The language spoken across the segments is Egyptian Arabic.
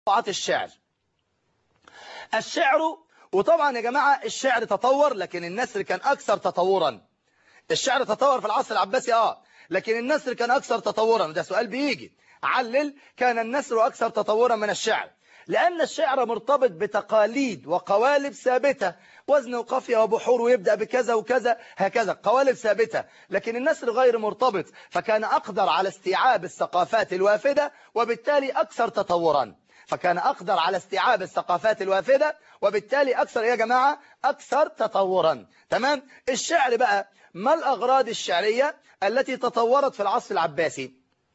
موضوعات الشعر الشعر وطبعا يا جماعة الشعر تطور لكن النثر كان أكثر تطورا الشعر تطور في العصر العباسي اه لكن النثر كان أكثر تطورا ده سؤال بيجي علل كان النثر أكثر تطورا من الشعر لأن الشعر مرتبط بتقاليد وقوالب ثابتة وزن وقافية وبحور ويبدأ بكذا وكذا هكذا قوالب ثابتة لكن النثر غير مرتبط فكان أقدر على استيعاب الثقافات الوافدة وبالتالي أكثر تطورا فكان أقدر على استيعاب الثقافات الوافدة وبالتالي أكثر يا جماعة أكثر تطورا تمام الشعر بقى ما الأغراض الشعرية التي تطورت في العصر العباسي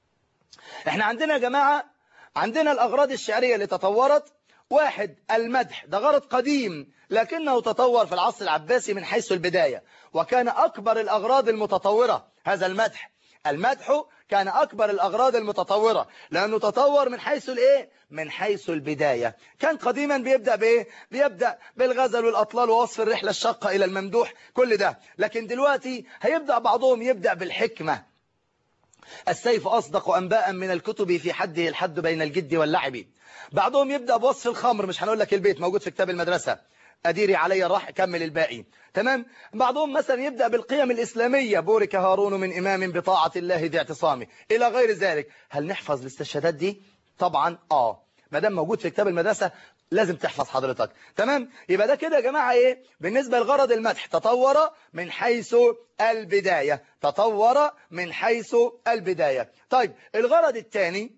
احنا عندنا يا جماعة عندنا الأغراض الشعرية اللي تطورت واحد المدح ده غرض قديم لكنه تطور في العصر العباسي من حيث البداية وكان أكبر الأغراض المتطورة هذا المدح المدح كان أكبر الأغراض المتطورة لأنه تطور من حيث الإيه؟ من حيث البداية كان قديما بيبدأ بإيه؟ بيبدأ بالغزل والأطلال ووصف الرحلة الشاقة إلى الممدوح كل ده لكن دلوقتي هيبدأ بعضهم يبدأ بالحكمة السيف أصدق أنباء من الكتب في حده الحد بين الجد واللعب بعضهم يبدأ بوصف الخمر مش هنقول لك البيت موجود في كتاب المدرسة أديري علي الراح كمل الباقي تمام بعضهم مثلا يبدأ بالقيم الإسلامية بورك هارون من إمام بطاعة الله ذي اعتصامه إلى غير ذلك هل نحفظ الاستشهادات دي طبعا آه ما دام موجود في كتاب المدرسة لازم تحفظ حضرتك تمام يبقى ده كده يا جماعة ايه بالنسبة لغرض المدح تطور من حيث البداية تطور من حيث البداية طيب الغرض الثاني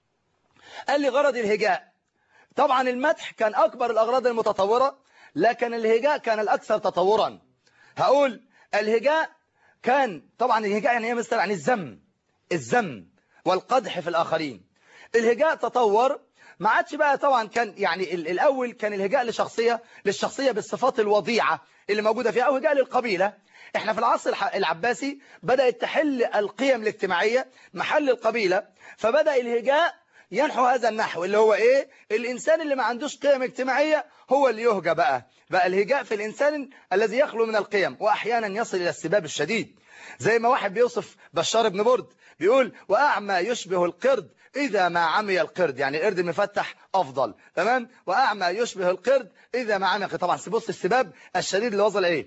قال لي غرض الهجاء طبعا المدح كان أكبر الأغراض المتطورة لكن الهجاء كان الأكثر تطورا هقول الهجاء كان طبعا الهجاء يعني ايه مستر يعني الذم الذم والقدح في الآخرين الهجاء تطور ما عادش بقى طبعا كان يعني الأول كان الهجاء لشخصية للشخصية بالصفات الوضيعة اللي موجودة فيها أو هجاء للقبيلة احنا في العصر العباسي بدأت تحل القيم الاجتماعية محل القبيلة فبدأ الهجاء ينحو هذا النحو اللي هو ايه الانسان اللي ما عندوش قيم اجتماعية هو اللي يهجى بقى بقى الهجاء في الانسان الذي يخلو من القيم واحيانا يصل الى السباب الشديد زي ما واحد بيوصف بشار بن برد بيقول واعمى يشبه القرد إذا ما عمي القرد يعني القرد المفتح أفضل تمام وأعمى يشبه القرد إذا ما عمي طبعا بص السباب الشديد اللي وصل إيه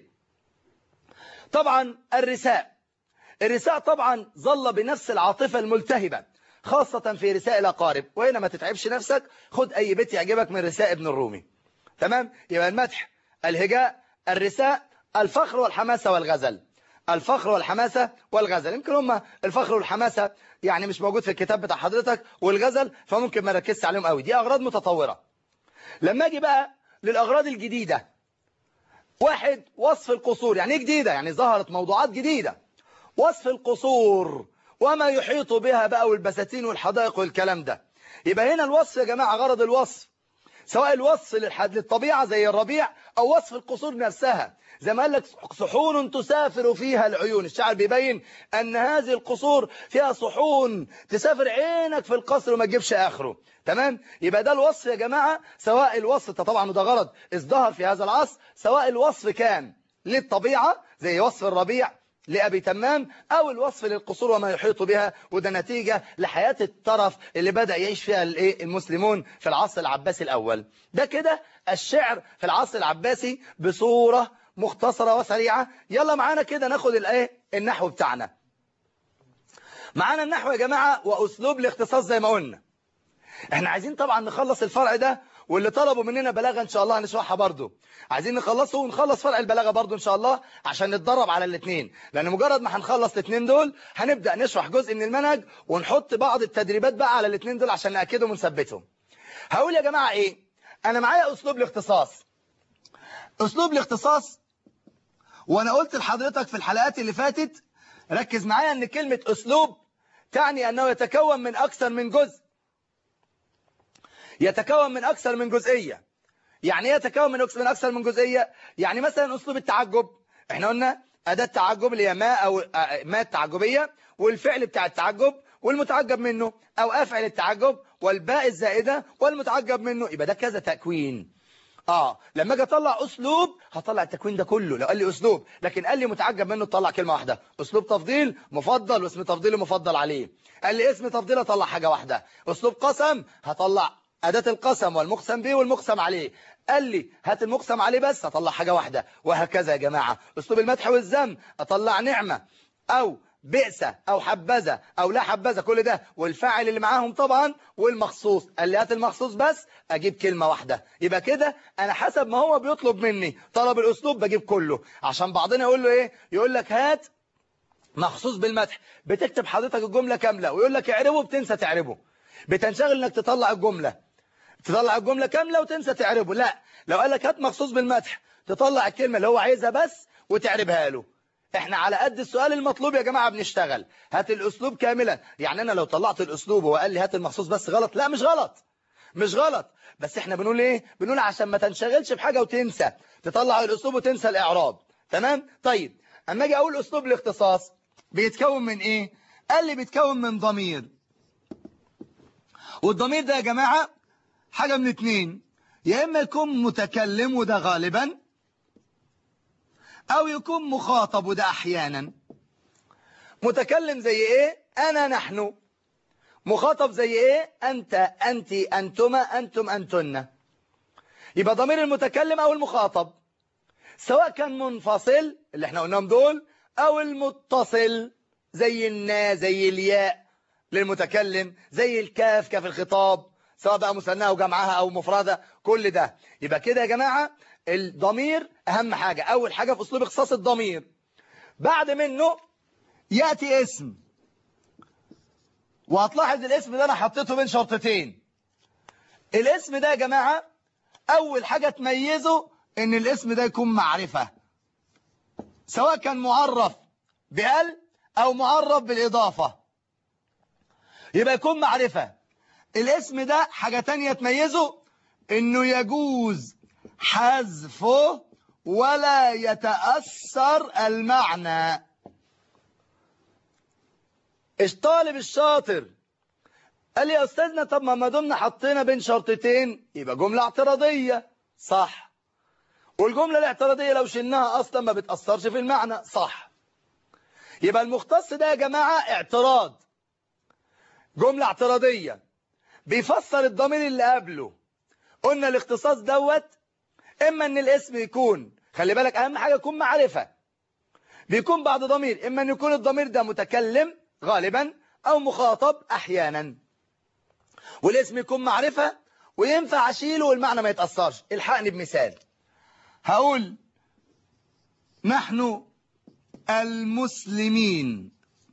طبعا الرساء الرساء طبعا ظل بنفس العاطفة الملتهبة خاصة في رساء الأقارب وهنا ما تتعبش نفسك خد أي بيت يعجبك من رساء ابن الرومي تمام يبقى المدح الهجاء الرساء الفخر والحماسة والغزل الفخر والحماسة والغزل يمكن هم الفخر والحماسة يعني مش موجود في الكتاب بتاع حضرتك والغزل فممكن ما ركزش عليهم قوي دي أغراض متطورة لما اجي بقى للأغراض الجديدة واحد وصف القصور يعني ايه جديدة يعني ظهرت موضوعات جديدة وصف القصور وما يحيط بها بقى والبساتين والحدائق والكلام ده يبقى هنا الوصف يا جماعة غرض الوصف سواء الوصف للطبيعة زي الربيع أو وصف القصور نفسها زي ما قال لك صحون تسافر فيها العيون الشاعر بيبين أن هذه القصور فيها صحون تسافر عينك في القصر وما تجيبش آخره تمام يبقى ده الوصف يا جماعة سواء الوصف طبعا ده غرض ازدهر في هذا العصر سواء الوصف كان للطبيعة زي وصف الربيع لأبي تمام أو الوصف للقصور وما يحيط بها وده نتيجة لحياة الطرف اللي بدأ يعيش فيها المسلمون في العصر العباسي الأول ده كده الشعر في العصر العباسي بصورة مختصرة وسريعة يلا معانا كده ناخد الايه النحو بتاعنا معانا النحو يا جماعة وأسلوب الاختصاص زي ما قلنا احنا عايزين طبعا نخلص الفرع ده واللي طلبوا مننا بلاغة ان شاء الله هنشرحها برضو عايزين نخلصه ونخلص فرع البلاغة برضو ان شاء الله عشان نتدرب على الاثنين لان مجرد ما هنخلص الاثنين دول هنبدأ نشرح جزء من المنهج ونحط بعض التدريبات بقى على الاثنين دول عشان نأكدهم ونثبتهم هقول يا جماعة ايه انا معايا اسلوب الاختصاص اسلوب الاختصاص وانا قلت لحضرتك في الحلقات اللي فاتت ركز معايا ان كلمة اسلوب تعني انه يتكون من اكثر من جزء يتكون من اكثر من جزئية يعني ايه يتكون من اكثر من جزئية يعني مثلا اسلوب التعجب احنا قلنا اداة التعجب اللي هي ما او ما التعجبية والفعل بتاع التعجب والمتعجب منه او افعل التعجب والباء الزائدة والمتعجب منه يبقى ده كذا تكوين اه لما اجي اطلع اسلوب هطلع التكوين ده كله لو قال لي اسلوب لكن قال لي متعجب منه تطلع كلمه واحده اسلوب تفضيل مفضل واسم تفضيل مفضل عليه قال لي اسم تفضيل اطلع حاجه واحده اسلوب قسم هطلع أداة القسم والمقسم به والمقسم عليه قال لي هات المقسم عليه بس أطلع حاجة واحدة وهكذا يا جماعة أسلوب المدح والذم أطلع نعمة أو بئسة أو حبذا أو لا حبذا كل ده والفاعل اللي معاهم طبعا والمخصوص قال لي هات المخصوص بس أجيب كلمة واحدة يبقى كده أنا حسب ما هو بيطلب مني طلب الأسلوب بجيب كله عشان بعضنا يقول له إيه يقول لك هات مخصوص بالمدح بتكتب حضرتك الجملة كاملة ويقول لك اعربه بتنسى تعربه بتنشغل انك تطلع الجملة تطلع الجملة كاملة وتنسى تعربه لا لو قال لك هات مخصوص بالمدح تطلع الكلمة اللي هو عايزها بس وتعربها له احنا على قد السؤال المطلوب يا جماعة بنشتغل هات الاسلوب كاملا يعني انا لو طلعت الاسلوب وقال لي هات المخصوص بس غلط لا مش غلط مش غلط بس احنا بنقول ايه بنقول عشان ما تنشغلش بحاجة وتنسى تطلع الاسلوب وتنسى الاعراب تمام طيب اما اجي اقول اسلوب الاختصاص بيتكون من ايه قال لي بيتكون من ضمير والضمير ده يا جماعة حاجة من اتنين يا اما يكون متكلم وده غالبا او يكون مخاطب وده احيانا متكلم زي ايه انا نحن مخاطب زي ايه انت انت انتما انتم انتن يبقى ضمير المتكلم او المخاطب سواء كان منفصل اللي احنا قلناهم دول او المتصل زي النا زي الياء للمتكلم زي الكاف كاف الخطاب سواء بقى مثناها وجمعها او مفردة كل ده يبقى كده يا جماعة الضمير اهم حاجة اول حاجة في اسلوب اختصاص الضمير بعد منه يأتي اسم وهتلاحظ الاسم ده انا حطيته بين شرطتين الاسم ده يا جماعة اول حاجة تميزه ان الاسم ده يكون معرفة سواء كان معرف بال او معرف بالاضافة يبقى يكون معرفة الاسم ده حاجة تانية تميزه انه يجوز حذفه ولا يتأثر المعنى الطالب الشاطر قال لي يا أستاذنا طب ما دمنا حطينا بين شرطتين يبقى جملة اعتراضية صح والجملة الاعتراضية لو شلناها أصلا ما بتأثرش في المعنى صح يبقى المختص ده يا جماعة اعتراض جملة اعتراضية بيفسر الضمير اللي قبله قلنا الاختصاص دوت اما ان الاسم يكون خلي بالك اهم حاجة يكون معرفة بيكون بعد ضمير اما ان يكون الضمير ده متكلم غالبا او مخاطب احيانا والاسم يكون معرفة وينفع اشيله والمعنى ما يتأثرش الحقني بمثال هقول نحن المسلمين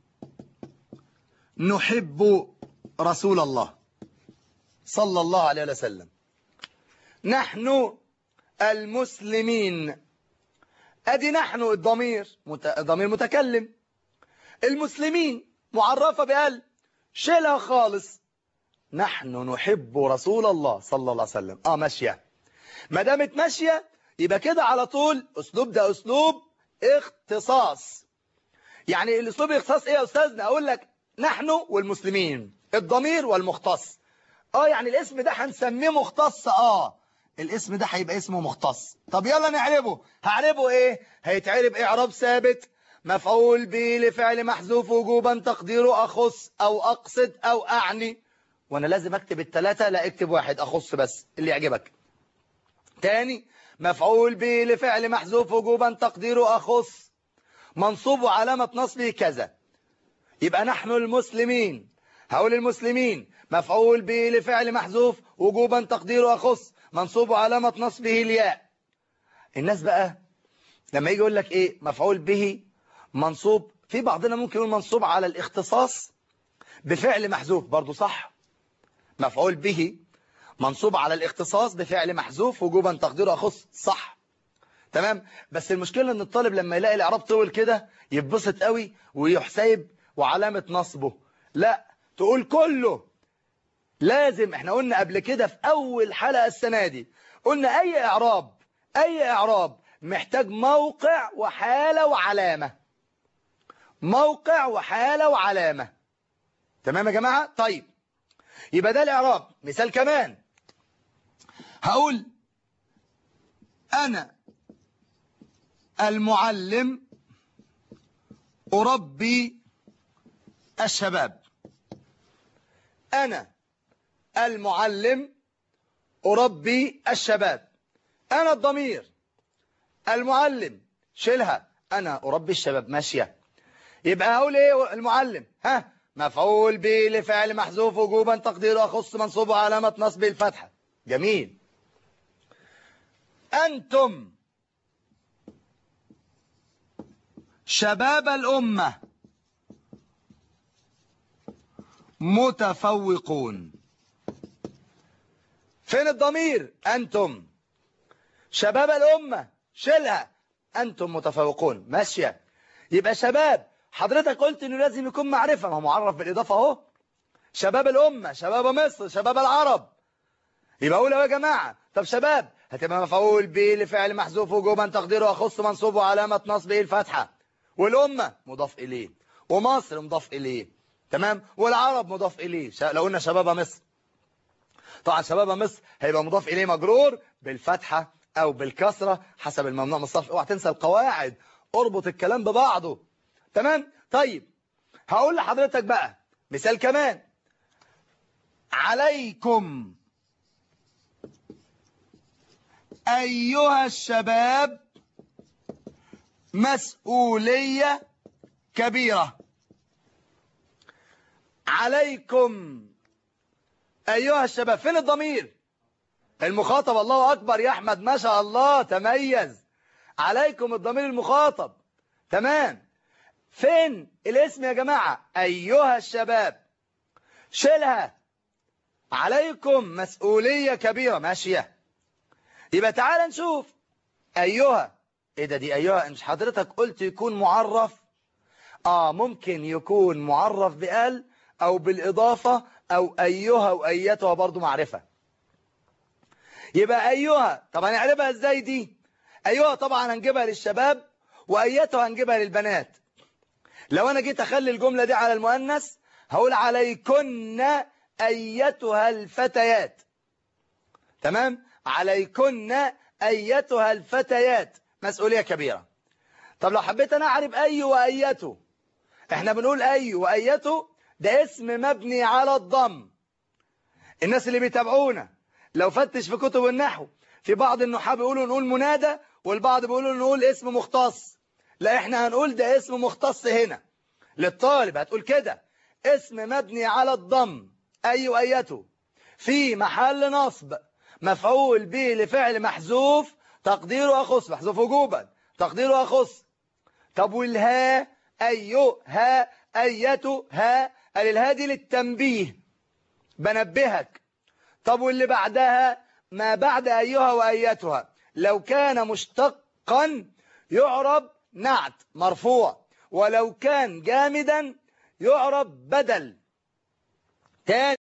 نحب رسول الله صلى الله عليه وسلم نحن المسلمين ادي نحن الضمير مت... ضمير متكلم المسلمين معرفة بقال شيلها خالص نحن نحب رسول الله صلى الله عليه وسلم اه ماشية ما دامت ماشية يبقى كده على طول اسلوب ده اسلوب اختصاص يعني الاسلوب الاختصاص ايه يا استاذنا اقول لك نحن والمسلمين الضمير والمختص اه يعني الاسم ده هنسميه مختص اه الاسم ده هيبقى اسمه مختص طب يلا نعربه هعربه ايه هيتعرب اعراب ثابت مفعول به لفعل محذوف وجوبا تقديره اخص او اقصد او اعني وانا لازم اكتب الثلاثه لا اكتب واحد اخص بس اللي يعجبك تاني مفعول به لفعل محذوف وجوبا تقديره اخص منصوب وعلامه نصبه كذا يبقى نحن المسلمين هقول المسلمين مفعول به لفعل محذوف وجوبا تقديره أخص منصوب علامة نصبه الياء الناس بقى لما يجي يقول لك ايه مفعول به منصوب في بعضنا ممكن يقول منصوب على الاختصاص بفعل محذوف برضو صح مفعول به منصوب على الاختصاص بفعل محذوف وجوبا تقديره أخص صح تمام بس المشكلة ان الطالب لما يلاقي الاعراب طول كده يتبسط قوي ويحسيب وعلامة نصبه لا تقول كله لازم احنا قلنا قبل كده في اول حلقة السنة دي قلنا اي اعراب اي اعراب محتاج موقع وحالة وعلامة موقع وحالة وعلامة تمام يا جماعة طيب يبقى ده الاعراب مثال كمان هقول انا المعلم اربي الشباب أنا المعلم أربي الشباب أنا الضمير المعلم شيلها أنا أربي الشباب ماشية يبقى هقول إيه المعلم ها مفعول به لفعل محذوف وجوبا تقديره أخص منصوب علامة نصب الفتحة جميل أنتم شباب الأمة متفوقون فين الضمير أنتم شباب الأمة شيلها أنتم متفوقون ماشية يبقى شباب حضرتك قلت إنه لازم يكون معرفة ما هو معرف بالإضافة أهو شباب الأمة شباب مصر شباب العرب يبقى أقول يا جماعة طب شباب هتبقى مفعول به لفعل محذوف وجوبا تقديره أخص منصوب وعلامة نصبه الفتحة والأمة مضاف إليه ومصر مضاف إليه تمام والعرب مضاف إليه لو قلنا شباب مصر طبعا شباب مصر هيبقى مضاف إليه مجرور بالفتحة أو بالكسرة حسب الممنوع من الصرف اوعى تنسى القواعد اربط الكلام ببعضه تمام طيب هقول لحضرتك بقى مثال كمان عليكم أيها الشباب مسؤولية كبيرة عليكم أيها الشباب فين الضمير المخاطب الله أكبر يا أحمد ما شاء الله تميز عليكم الضمير المخاطب تمام فين الاسم يا جماعة أيها الشباب شيلها عليكم مسؤولية كبيرة ماشية يبقى تعال نشوف أيها إيه ده دي أيها مش حضرتك قلت يكون معرف آه ممكن يكون معرف بقال أو بالإضافة أو أيها وأيتها برضو معرفة يبقى أيها طب هنعرفها إزاي دي أيها طبعا هنجيبها للشباب وأيتها هنجيبها للبنات لو أنا جيت أخلي الجملة دي على المؤنث هقول عليكن أيتها الفتيات تمام عليكن أيتها الفتيات مسؤولية كبيرة طب لو حبيت أنا أعرف أي وأيته احنا بنقول أي وأيته ده اسم مبني على الضم الناس اللي بيتابعونا لو فتش في كتب النحو في بعض النحاة بيقولوا نقول منادى والبعض بيقولوا نقول اسم مختص لا احنا هنقول ده اسم مختص هنا للطالب هتقول كده اسم مبني على الضم أي وأيته في محل نصب مفعول به لفعل محذوف تقديره أخص محذوف وجوبا تقديره أخص طب والها أيو ها أيته ها الهادي للتنبيه بنبهك طب واللي بعدها ما بعد أيها وأيتها لو كان مشتقا يعرب نعت مرفوع ولو كان جامدا يعرب بدل تاني